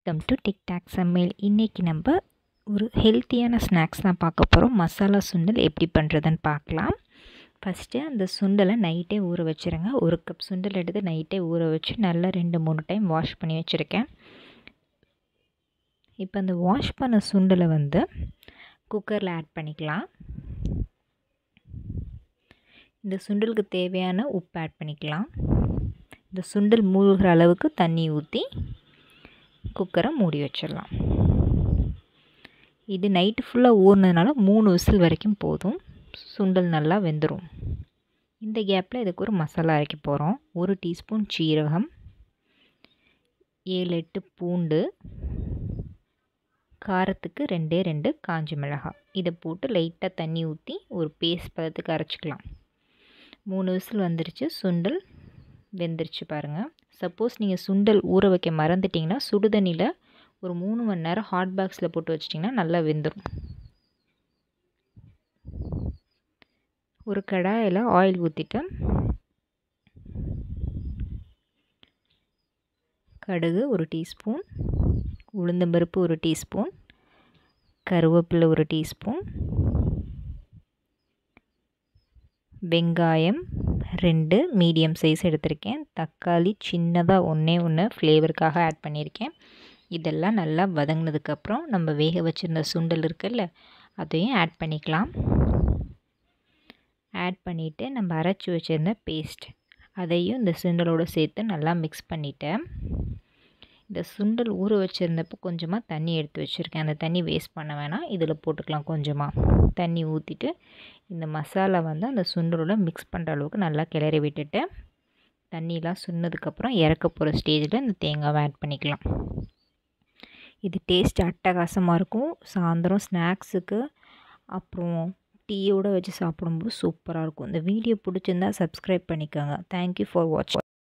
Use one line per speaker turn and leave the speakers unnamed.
welcome to TikTok சமையல் இன்றைக்கி நம்ம ஒரு ஹெல்த்தியான ஸ்நாக்ஸ் தான் பார்க்க போகிறோம் மசாலா சுண்டல் எப்படி பண்ணுறதுன்னு பார்க்கலாம் ஃபஸ்ட்டு அந்த சுண்டலை நைட்டே ஊற வச்சுருங்க ஒரு கப் சுண்டல் எடுத்து நைட்டே ஊற வச்சு நல்லா ரெண்டு மூணு டைம் வாஷ் பண்ணி வச்சுருக்கேன் இப்போ அந்த வாஷ் பண்ண சுண்டலை வந்து குக்கரில் ஆட் பண்ணிக்கலாம் இந்த சுண்டலுக்கு தேவையான உப்பு ஆட் பண்ணிக்கலாம் இந்த சுண்டல் மூழ்கிற அளவுக்கு தண்ணி ஊற்றி குக்கரை மூடி வச்சிடலாம் இது நைட்டு ஃபுல்லாக ஊறினதுனால மூணு விசில் வரைக்கும் போதும் சுண்டல் நல்லா வெந்துடும் இந்த கேப்பில் இதுக்கு ஒரு மசாலா அரைக்க போகிறோம் ஒரு டீஸ்பூன் சீரகம் ஏழு எட்டு பூண்டு காரத்துக்கு ரெண்டே ரெண்டு காஞ்ச மிளகாய் இதை போட்டு லைட்டாக தண்ணி ஊற்றி ஒரு பேஸ்ட் பதத்துக்கு அரைச்சிக்கலாம் மூணு விசில் வந்துருச்சு சுண்டல் வெந்துருச்சு பாருங்கள் சப்போஸ் நீங்கள் சுண்டல் ஊற வைக்க மறந்துட்டிங்கன்னா சுடுதண்ணியில் ஒரு மூணு மணி நேரம் ஹாட் பாக்ஸில் போட்டு வச்சிட்டிங்கன்னா நல்லா வெந்துடும் ஒரு கடாயில் ஆயில் ஊற்றிட்டு கடுகு ஒரு டீஸ்பூன் உளுந்தம்பருப்பு ஒரு டீஸ்பூன் கருவேப்பிலை ஒரு டீஸ்பூன் வெங்காயம் ரெண்டு மீடியம் சைஸ் எடுத்திருக்கேன் தக்காளி சின்னதாக ஒன்றே ஒன்று ஃப்ளேவருக்காக ஆட் பண்ணியிருக்கேன் இதெல்லாம் நல்லா வதங்கினதுக்கப்புறம் நம்ம வேக வச்சுருந்த சுண்டல் இருக்குல்ல அதையும் ஆட் பண்ணிக்கலாம் ஆட் பண்ணிவிட்டு நம்ம அரைச்சி வச்சுருந்த பேஸ்ட் அதையும் இந்த சுண்டலோடு சேர்த்து நல்லா மிக்ஸ் பண்ணிவிட்டேன் இந்த சுண்டல் ஊற வச்சுருந்தப்போ கொஞ்சமாக தண்ணி எடுத்து வச்சுருக்கேன் அந்த தண்ணி வேஸ்ட் பண்ண வேணாம் இதில் போட்டுக்கலாம் கொஞ்சமாக தண்ணி ஊற்றிட்டு இந்த மசாலா வந்து அந்த சுண்டலோட மிக்ஸ் பண்ணுற அளவுக்கு நல்லா கிளறி விட்டுட்டு தண்ணியெலாம் சுண்ணதுக்கப்புறம் இறக்க போகிற ஸ்டேஜில் இந்த தேங்காவை ஆட் பண்ணிக்கலாம் இது டேஸ்ட் அட்டகாசமாக இருக்கும் சாயந்தரம் ஸ்நாக்ஸுக்கு அப்புறம் டீயோடு வச்சு சாப்பிடும்போது சூப்பராக இருக்கும் இந்த வீடியோ பிடிச்சிருந்தா சப்ஸ்கிரைப் பண்ணிக்கோங்க தேங்க்யூ ஃபார் வாட்சிங்